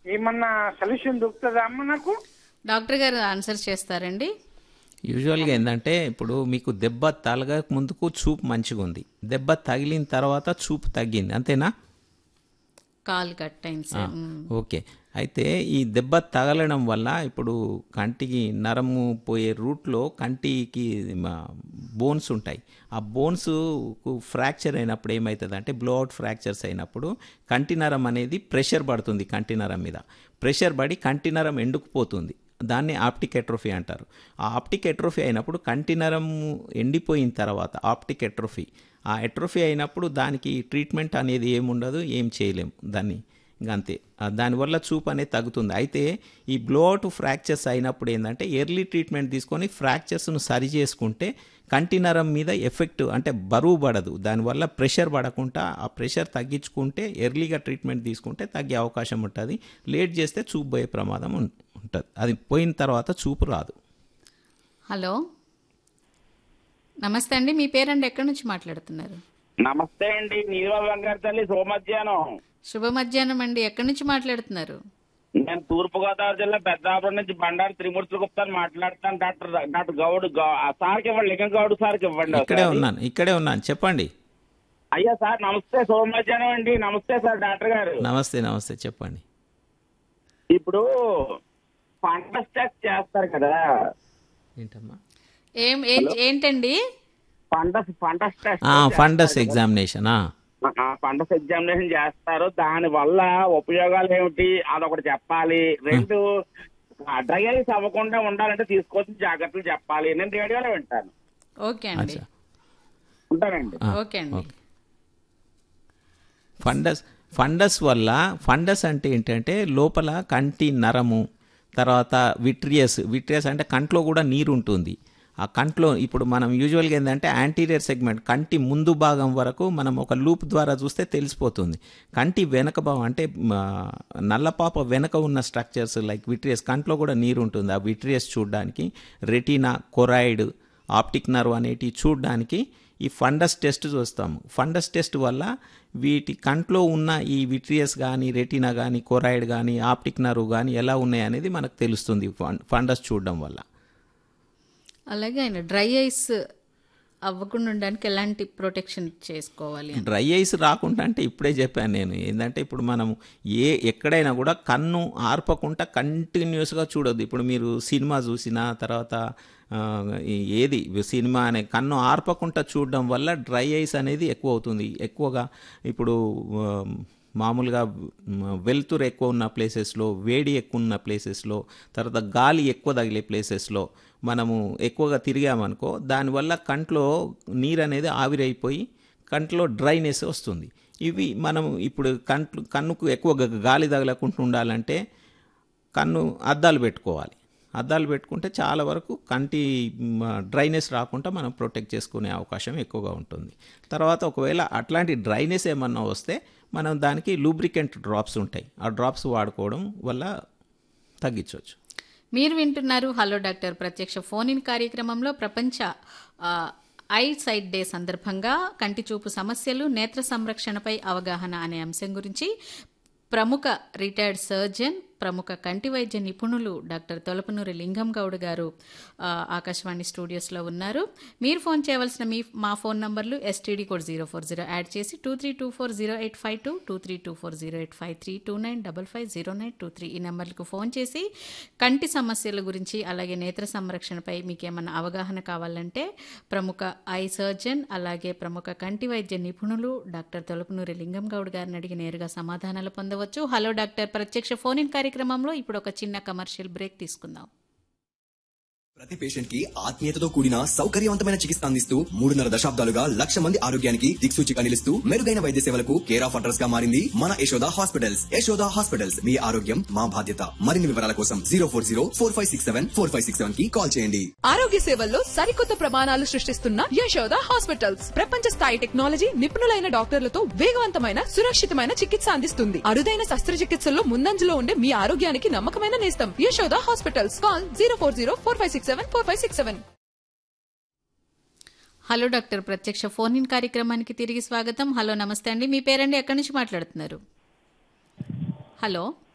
ఏమన్నా సొల్యూషన్ దొరుకుతుందా అమ్మ నాకు డాక్టర్ గారు ఆన్సర్ చేస్తారండి యూజువల్గా ఏంటంటే ఇప్పుడు మీకు దెబ్బ తలగక ముందుకు చూపు మంచిగా ఉంది దెబ్బ తగిలిన తర్వాత చూపు తగ్గింది అంతేనా కాల్ కట్ అయింది సార్ మ్మ్. ఓకే అయితే ఈ దెబ్బ తగలడం వల్ల ఇప్పుడు కంటికి నరము పోయే రూట్లో కంటికి బోన్స్ ఉంటాయి ఆ బోన్స్ ఫ్రాక్చర్ అయినప్పుడు ఏమవుతుంది అంటే బ్లోఅవుట్ ఫ్రాక్చర్స్ అయినప్పుడు కంటి నరం అనేది ప్రెషర్ పడుతుంది కంటి నరం మీద ప్రెషర్ పడి కంటి నరం ఎండుకుపోతుంది దాన్ని ఆప్టిక్ ఎట్రోఫీ అంటారు ఆ ఆప్టిక్ ఎట్రోఫీ అయినప్పుడు కంటి నరం ఎండిపోయిన తర్వాత ఆప్టిక్ ఎట్రోఫీ ఆ ఎట్రోఫీ అయినప్పుడు దానికి ట్రీట్మెంట్ అనేది ఏముండదు ఏం చేయలేం దాన్ని ఇంకా అంతే ఆ దానివల్ల చూపు అనేది తగ్గుతుంది అయితే ఈ బ్లోఅవుట్ ఫ్రాక్చర్స్ అయినప్పుడు ఏంటంటే ఎర్లీ ట్రీట్మెంట్ తీసుకొని ఫ్రాక్చర్స్ను సరి చేసుకుంటే కంటి నరం మీద ఎఫెక్ట్ అంటే బరువు పడదు దానివల్ల ప్రెషర్ పడకుండా ఆ ప్రెషర్ తగ్గించుకుంటే ఎర్లీగా ట్రీట్మెంట్ తీసుకుంటే తగ్గే అవకాశం ఉంటుంది లేట్ చేస్తే చూపు పోయే ప్రమాదం ఉం- ఉంటుంది అది పోయిన తర్వాత చూపు రాదు హలో నమస్తే అండి మీ పేరండి ఎక్కడి నుంచి మాట్లాడుతున్నారు నమస్తే అండి నీరువ వెంకట తల్లి సోమధ్యాహ్నం శుభ మధ్యాహ్నం అండి ఎక్కడి నుంచి మాట్లాడుతున్నారు నేను తూర్పు గోదావరి జిల్లా పెద్దాపురం నుంచి బండారు త్రిమూర్తుల గుప్తాను మాట్లాడుతాను డాక్టర్ డాక్టర్ గౌడ్ గౌ- ఆ సార్కి ఇవ్వండి లింగం గౌడ్ సార్కి ఇవ్వండి ఇక్కడే ఒకసారి. ఉన్నాను ఇక్కడే ఉన్నాను చెప్పండి అయ్యా సార్ నమస్తే సోమధ్యాహ్నం అండి నమస్తే సార్ డాక్టర్ గారు నమస్తే నమస్తే చెప్పండి ఇప్పుడు ఫండస్ టెస్ట్ చేస్తారు కదా ఏంటమ్మా ఏం ఏ- ఏంటండి ఫండస్ ఫండస్ టెస్ట్ ఫండస్ ఎగ్జామినేషనా ఫండస్ ఎగ్జామినేషన్ చేస్తారు దాని వల్ల ఉపయోగాలు ఏమిటి అదొకటి చెప్పాలి రెండు డ్రై ఐస్ అవ్వకుండా ఉండాలంటే తీసుకోవాల్సిన జాగ్రత్తలు చెప్పాలి నేను రేడియోలో వింటాను ఓకే అండి అచ్చా ఉంటానండి ఓకే అండి ఫండస్ ఫండస్ వల్ల ఫండస్ అంటే ఏంటంటే లోపల కంటి నరము తర్వాత విట్రియస్ విట్రియస్ అంటే కంట్లో కూడా నీరు ఉంటుంది ఆ కంట్లో ఇప్పుడు మనం యూజువల్గా ఏంటంటే యాంటీరియర్ సెగ్మెంట్ కంటి ముందు భాగం వరకు మనం ఒక లూప్ ద్వారా చూస్తే తెలిసిపోతుంది కంటి వెనక భాగం అంటే మ, నల్లపాప వెనక ఉన్న స్ట్రక్చర్స్ లైక్ విట్రియస్ కంట్లో కూడా నీరు ఉంటుంది ఆ విట్రియస్ చూడడానికి రెటీనా కొరాయిడ్ ఆప్టిక్ నర్వ్ అనేటివి చూడడానికి ఈ ఫండస్ టెస్ట్ చూస్తాము ఫండస్ టెస్ట్ వల్ల వీటి కంట్లో ఉన్న ఈ విట్రియస్ కానీ రెటినా కానీ కొరాయిడ్ కానీ ఆప్టిక్ నర్వ్ కానీ ఎలా ఉన్నాయి అనేది మనకు తెలుస్తుంది ఫం- ఫండస్ చూడడం వల్ల అలాగే ఆయన డ్రై ఐస్ అవ్వకుండా ఉండడానికి ఎలాంటి ప్రొటెక్షన్ చేసుకోవాలి అని డ్రై ఐస్ రాకుండా అంటే ఇప్పుడే చెప్పాను నేను ఏంటంటే ఇప్పుడు మనం ఏ ఎక్కడైనా కూడా కన్ను ఆర్పకుండా కంటిన్యూస్గా చూడొద్దు ఇప్పుడు మీరు సినిమా చూసిన తర్వాత ఆ, ఈ- ఏది సినిమా అనే కన్ను ఆర్పకుండా చూడడం వల్ల డ్రై ఐస్ అనేది ఎక్కువ అవుతుంది ఎక్కువగా ఇప్పుడు ఆ, మామూలుగా మ్, వెలుతురు ఎక్కువ ఉన్న ప్లేసెస్లో వేడి ఎక్కువ ఉన్న ప్లేసెస్లో తర్వాత గాలి ఎక్కువ తగిలే ప్లేసెస్లో మనము ఎక్కువగా తిరిగామనుకో దానివల్ల కంట్లో నీరు అనేది ఆవిరైపోయి కంట్లో డ్రైనెస్ వస్తుంది ఇవి మనం ఇప్పుడు కంట్లు కన్నుకు ఎక్కువ గ- గాలి తగలకుండా ఉండాలంటే కన్ను అద్దాలు పెట్టుకోవాలి అద్దాలు పెట్టుకుంటే చాలా వరకు కంటి డ్రైనెస్ రాకుండా మనం ప్రొటెక్ట్ చేసుకునే అవకాశం ఎక్కువగా ఉంటుంది తర్వాత ఒకవేళ అట్లాంటి డ్రైనెస్ ఏమన్నా వస్తే మనం దానికి లూబ్రికెంట్ డ్రాప్స్ ఉంటాయి ఆ డ్రాప్స్ వాడుకోవడం వల్ల తగ్గించవచ్చు మీరు వింటున్నారు హలో డాక్టర్ ప్రత్యక్ష ఫోన్ ఇన్ కార్యక్రమంలో ప్రపంచ ఆ, ఐ సైట్ డే సందర్భంగా కంటి చూపు సమస్యలు నేత్ర సంరక్షణపై అవగాహన అనే అంశం గురించి ప్రముఖ రిటైర్డ్ సర్జన్ ప్రముఖ కంటి వైద్య నిపుణులు డాక్టర్ తొలపనూరి లింగం గౌడ్ గారు ఆ, ఆకాశవాణి స్టూడియోస్లో ఉన్నారు మీరు ఫోన్ చేయవలసిన మీ మా ఫోన్ నంబర్లు STD code zero four zero add చేసి two three two four zero eight five two two three two four zero eight five three two nine double five zero nine two three ఈ నెంబర్లకు phone చేసి కంటి సమస్యల గురించి అలాగే నేత్ర సంరక్షణపై మీకు ఏమైనా అవగాహన కావాలంటే ప్రముఖ ఐ సర్జన్ అలాగే ప్రముఖ కంటి వైద్య నిపుణులు డాక్టర్ తొలపనూరి లింగం గౌడ్ గారిని అడిగి నేరుగా సమాధానాలు పొందవచ్చు హలో డాక్టర్ ప్రత్యక్ష ఫోన్ ఇన్ కార్యక్రమంలో ఇప్పుడు ఒక చిన్న కమర్షియల్ బ్రేక్ తీసుకుందాం ప్రతి పేషెంట్ కి ఆత్మీయతతో కూడిన సౌకర్యవంతమైన చికిత్స అందిస్తూ మూడున్నర దశాబ్దాలుగా లక్ష మంది ఆరోగ్యానికి దిక్సూచిగా నిలుస్తూ మెరుగైన వైద్య సేవలకు కేర్ ఆఫ్ అడ్రస్ గా మారింది మన యశోద హాస్పిటల్స్ యశోద హాస్పిటల్స్ మీ ఆరోగ్యం మా బాధ్యత మరిన్ని వివరాల కోసం zero four zero four five six seven four five six seven కి కాల్ చేయండి ఆరోగ్య సేవల్లో సరికొత్త ప్రమాణాలు సృష్టిస్తున్న యశోద హాస్పిటల్స్ ప్రపంచ స్థాయి టెక్నాలజీ నిపుణులైన డాక్టర్లతో వేగవంతమైన సురక్షితమైన చికిత్స అందిస్తుంది అరుదైన శస్త్రచికిత్సల్లో ముందంజలో ఉండే మీ ఆరోగ్యానికి నమ్మకమైన నేస్తం Yashoda hospitals call zero four zero four five six seven four five six seven hello doctor ప్రత్యక్ష ఫోన్ ఇన్ కార్యక్రమానికి తిరిగి స్వాగతం హలో నమస్తే అండి మీ పేరండి ఎక్కడి నుంచి మాట్లాడుతున్నారు హలో